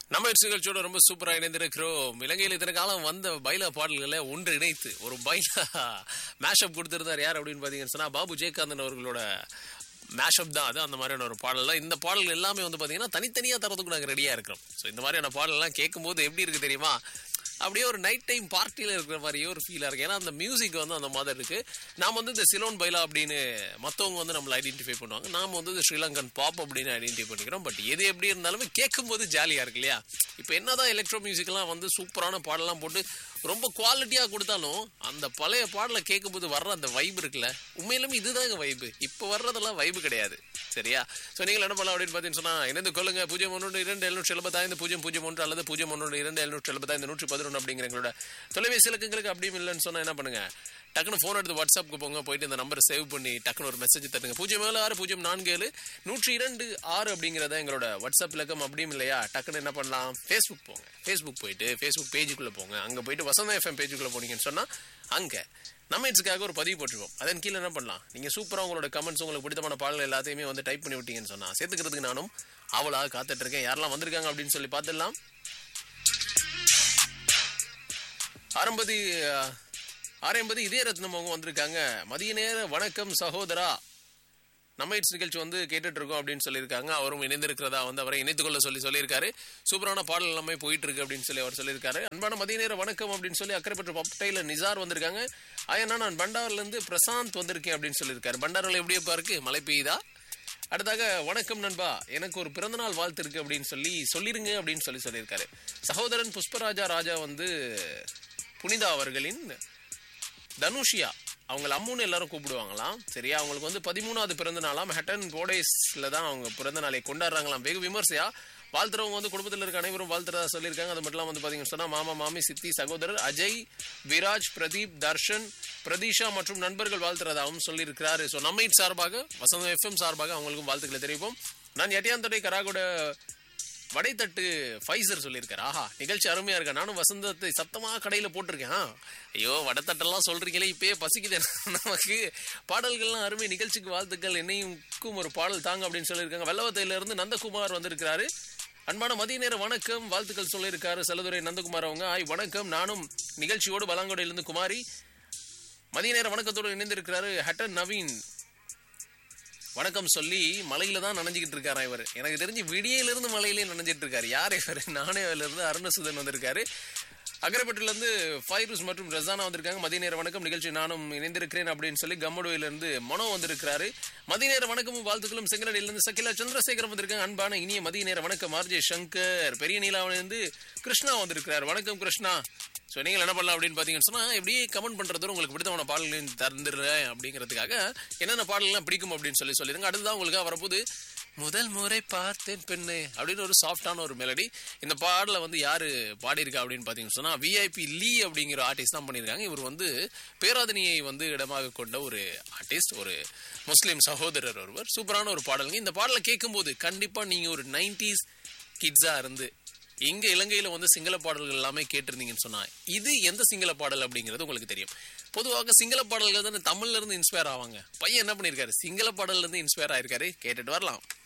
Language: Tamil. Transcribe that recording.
நம்ம நிகழ்ச்சியோட ரொம்ப சூப்பரா இணைந்திருக்கிறோம் இலங்கையில் இத்தனை காலம் வந்த பைலா பாடல்களை ஒன்று இணைத்து ஒரு பைலா மேஷப் கொடுத்திருந்தார் யார் அப்படின்னு பாத்தீங்கன்னு சொன்னா பாபு ஜெயகாந்தன் அவர்களோட மேஷப் தான் அது அந்த மாதிரியான ஒரு பாடல்லாம் இந்த பாடல்கள் எல்லாமே வந்து பாத்தீங்கன்னா தனித்தனியா தரதுக்கு நாங்க ரெடியா இருக்கிறோம் ஸோ இந்த மாதிரியான பாடல்லாம் கேட்கும்போது எப்படி இருக்கு தெரியுமா அப்படியே ஒரு நைட் டைம் பார்ட்டியில் இருக்கிற மாதிரியே ஒரு ஃபீலாக இருக்கு ஏன்னா அந்த மியூசிக் வந்து அந்த மாதிரி இருக்கு நாம் வந்து இந்த சிலோன் பைலா அப்படின்னு மற்றவங்க வந்து நம்மளை ஐடென்டிஃபை பண்ணுவாங்க நாம் வந்து இந்த ஸ்ரீலங்கன் பாப் அப்படின்னு ஐடென்டிஃபை பண்ணிக்கிறோம் பட் எது எப்படி இருந்தாலுமே கேட்கும்போது ஜாலியாக இருக்கு இல்லையா இப்போ என்னதான் எலக்ட்ரோ மியூசிக்லாம் வந்து சூப்பரான பாடலாம் போட்டு ரொம்ப குவாலிட்டியாக கொடுத்தாலும் அந்த பழைய பாடலை கேட்கும்போது வர்ற அந்த வைப் இருக்குல்ல உண்மையிலுமே இதுதாங்க வைப்பு இப்போ வர்றதெல்லாம் வைப்பு கிடையாது சரியா ஸோ நீங்கள் என்ன பண்ணலாம் அப்படின்னு பார்த்தீங்கன்னு சொன்னால் இணைந்து கொள்ளுங்க பூஜ்ஜியம் ஒன்று இரண்டு எழுநூற்றி எழுபத்தைந்து பூஜ்ஜியம் பூஜ்ஜியம் ஒன்று அல்லது பூஜ்ஜியம் ஒன்று இரண்டு எழுநூற்றி எழுபத்தைந்து நூற்றி பதினொன்று அப்படிங்கிற எங்களோட தொலைபேசி இலக்கங்களுக்கு அப்படியும் இல்லைன்னு சொன்னால் என்ன பண்ணுங்க டக்குனு ஃபோன் எடுத்து வாட்ஸ்அப்புக்கு போங்க போயிட்டு இந்த நம்பரை சேவ் பண்ணி டக்குனு ஒரு மெசேஜ் தட்டுங்க பூஜ்ஜியம் ஏழு ஆறு பூஜ்ஜியம் நான்கு ஏழு நூற்றி இரண்டு ஆறு அப்படிங்கிறத எங்களோட வாட்ஸ்அப் இலக்கம் அப்படியும் இல்லையா டக்குனு என்ன பண்ணலாம் ஃபேஸ்புக் போங்க ஃபேஸ்புக் போயிட்டு ஃபேஸ்புக் பேஜுக்குள்ளே போங்க அங்கே போயிட்டு வசந்த எஃப்எம் பேஜுக்குள்ளே போனீங்கன்னு சொன்னால் அங்கே நம்ம இட்ஸுக்காக ஒரு பதிவு போட்டுருவோம் அதன் கீழே என்ன பண்ணலாம் நீங்கள் சூப்பராக உங்களோட கமெண்ட்ஸ் உங்களுக்கு பிடித்தமான பாடல் எல்லாத்தையுமே வந்து டைப் பண்ணி விட்டீங்கன்னு சொன்னால் சேர்த்துக்கிறதுக்கு நானும் அவளாக காத்துட்டு இருக்கேன் யாரெல்லாம் வந்திருக்காங்க அப்படின்னு சொல்லி பார்த்துடலாம் ஆரம்பதி ஆரம்பது இதே ரத்னம் அவங்க வந்திருக்காங்க மதிய நேர வணக்கம் சகோதரா நம்ம இட்ஸ் நிகழ்ச்சி வந்து கேட்டுட்டு இருக்கோம் அப்படின்னு சொல்லியிருக்காங்க அவரும் இணைந்திருக்கிறதா வந்து அவரை இணைத்துக் கொள்ள சொல்லி சொல்லியிருக்காரு சூப்பரான பாடல் எல்லாமே போயிட்டு இருக்கு அப்படின்னு சொல்லி அவர் சொல்லியிருக்காரு அன்பான மதிய நேர வணக்கம் அப்படின்னு சொல்லி அக்கறைப்பட்ட பப்டைல நிசார் வந்திருக்காங்க ஆயனா நான் பண்டார்ல இருந்து பிரசாந்த் வந்திருக்கேன் அப்படின்னு சொல்லியிருக்காரு பண்டாரில் எப்படி எப்பா இருக்கு மழை பெய்யுதா அடுத்தாக வணக்கம் நண்பா எனக்கு ஒரு பிறந்தநாள் வாழ்த்து இருக்கு அப்படின்னு சொல்லி சொல்லிருங்க அப்படின்னு சொல்லி சொல்லியிருக்காரு சகோதரன் புஷ்பராஜா ராஜா வந்து புனிதா அவர்களின் தனுஷியா அவங்கள அம்முன்னு எல்லாரும் கூப்பிடுவாங்களாம் சரியா அவங்களுக்கு வந்து பதிமூணாவது பிறந்த நாளாம் ஹட்டன் போடேஸ்ல தான் அவங்க பிறந்த நாளை கொண்டாடுறாங்களாம் வெகு விமர்சையா வாழ்த்துறவங்க வந்து குடும்பத்தில் இருக்க அனைவரும் வாழ்த்துறதா சொல்லியிருக்காங்க அது மட்டும் இல்லாமல் வந்து பார்த்தீங்கன்னு சொன்னால் மாமா மாமி சித்தி சகோதரர் அஜய் விராஜ் பிரதீப் தர்ஷன் பிரதீஷா மற்றும் நண்பர்கள் வாழ்த்துறதாகவும் சொல்லியிருக்கிறாரு ஸோ நம்ம சார்பாக வசந்தம் எஃப்எம் சார்பாக அவங்களுக்கும் வாழ்த்துக்களை தெரிவிப்போம் நான் எட்டியாந்தொடை கராகோட வடைத்தட்டு ஃபைசர் சொல்லியிருக்காரு ஆஹா நிகழ்ச்சி அருமையா இருக்கா நானும் வசந்தத்தை சத்தமா கடையில போட்டிருக்கேன் ஐயோ வடத்தட்டெல்லாம் சொல்றீங்களே இப்பயே பசிக்குது நமக்கு பாடல்கள்லாம் அருமை நிகழ்ச்சிக்கு வாழ்த்துக்கள் என்னையும் ஒரு பாடல் தாங்க அப்படின்னு சொல்லியிருக்காங்க வெள்ளவத்தையில இருந்து நந்தகுமார் வந்திருக்கிறாரு அன்பான மதிய நேர வணக்கம் வாழ்த்துக்கள் சொல்லியிருக்காரு செல்லதுரை நந்தகுமார் அவங்க ஆய் வணக்கம் நானும் நிகழ்ச்சியோடு பலாங்கோடையிலிருந்து குமாரி மதிய நேர வணக்கத்தோடு இணைந்திருக்கிறாரு ஹட்டன் நவீன் வணக்கம் சொல்லி மலையில தான் நனைஞ்சுக்கிட்டு இருக்காரா இவர் எனக்கு தெரிஞ்சு விடியில இருந்து மலையிலே நனைஞ்சிட்டு இருக்காரு யார் இவர் நானே இருந்து அருணசுதன் வந்திருக்காரு அக்கரைப்பட்டில இருந்து ஃபைரூஸ் மற்றும் ரசானா வந்திருக்காங்க மதிய நேர வணக்கம் நிகழ்ச்சி நானும் இணைந்திருக்கிறேன் அப்படின்னு சொல்லி கம்மடுவையில இருந்து மனோ வந்திருக்கிறாரு மதிய நேர வணக்கமும் வாழ்த்துக்களும் செங்கனடியில இருந்து சகிலா சந்திரசேகரம் வந்திருக்காங்க அன்பான இனிய மதிய நேர வணக்கம் ஆர்ஜே சங்கர் பெரிய நீலாவில இருந்து கிருஷ்ணா வந்திருக்கிறார் வணக்கம் கிருஷ்ணா ஸோ நீங்கள் என்ன பண்ணலாம் அப்படின்னு பார்த்தீங்கன்னு சொன்னால் எப்படியே கமெண்ட் பண்ணுறது உங்களுக்கு பிடித்தமான பாடல்களையும் தந்துடுறேன் அப்படிங்கிறதுக்காக என்னென்ன பாடல்கள்லாம் பிடிக்கும் அப்படின்னு சொல்லி சொல்லிடுங்க அடுத்ததான் உங்களுக்கு வரப்போது முதல் முறை பார்த்தேன் பெண்ணு அப்படின்னு ஒரு சாஃப்டான ஒரு மெலடி இந்த பாடலை வந்து யாரு பாடியிருக்கா அப்படின்னு பார்த்தீங்கன்னு சொன்னால் விஐபி லீ அப்படிங்கிற ஆர்டிஸ்ட் தான் பண்ணியிருக்காங்க இவர் வந்து பேராதனியை வந்து இடமாக கொண்ட ஒரு ஆர்டிஸ்ட் ஒரு முஸ்லீம் சகோதரர் ஒருவர் சூப்பரான ஒரு பாடலுங்க இந்த பாடலை கேட்கும்போது கண்டிப்பாக நீங்கள் ஒரு நைன்டிஸ் கிட்ஸாக இருந்து இங்க இலங்கையில வந்து சிங்கள பாடல்கள் எல்லாமே கேட்டிருந்தீங்கன்னு சொன்னா இது எந்த சிங்கள பாடல் அப்படிங்கிறது உங்களுக்கு தெரியும் பொதுவாக சிங்கள பாடல்கள் தானே தமிழ்ல இருந்து இன்ஸ்பயர் ஆவாங்க பையன் என்ன பண்ணிருக்காரு சிங்கள பாடல்ல இருந்து இன்ஸ்பயர் ஆயிருக்காரு கேட்டுட்டு வரலாம்